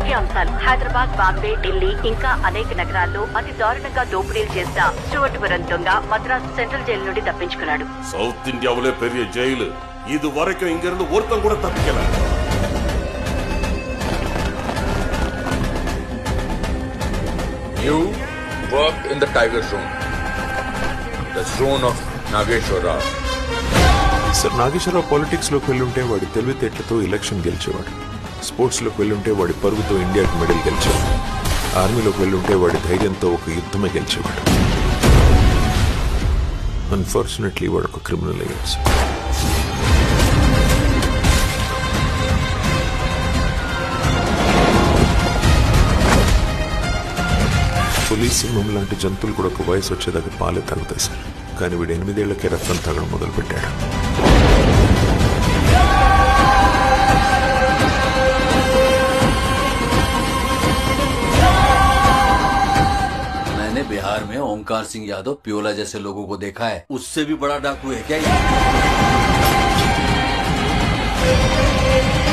ముఖ్య అంశాలు హైదరాబాద్ బాంబే ఢిల్లీ ఇంకా అనేక నగరాల్లో అతి దారుణంగా దోపిడీలు చేసిన స్టూవర్ట్పురం దొంగ మద్రాసు సెంట్రల్ జైలు నుండి తప్పించుకున్నాడు சவுத் இந்தியாவிலே பெரிய ஜெயிலு இது வரைக்கும் இங்க இருந்து ஒருத்தன் கூட தப்பிக்கல You worked in the Tiger Zone, the zone of Nageshwar Rao. Sir Nageswara Rao politics లోకి వెళ్ళుంటే వాడి తెలివితేటలతో ఎలక్షన్ గెలిచేవాడు స్పోర్ట్స్ లోకి వెళ్ళుంటే వాడి పరుగుతో ఇండియాకి మెడల్ గెలిచేవాడు ఆర్మీలోకి వెళ్ళుంటే వాడి ధైర్యంతో ఒక యుద్ధమే గెలిచేవాడు అన్ఫార్చునేట్లీ వాడు ఒక క్రిమినల్ అయ్యాడు సార్ పోలీస్ సింహం లాంటి జంతువులు కూడా ఒక వయసు వచ్చేదాకా పాలే తాగుతాయి సార్ కానీ వీడు ఎనిమిదేళ్లకే రక్తం తాగడం మొదలుపెట్టాడు मैंने बिहार में ओंकार सिंह यादव प्योला जैसे लोगों को देखा है उससे भी बड़ा डाकू है क्या ये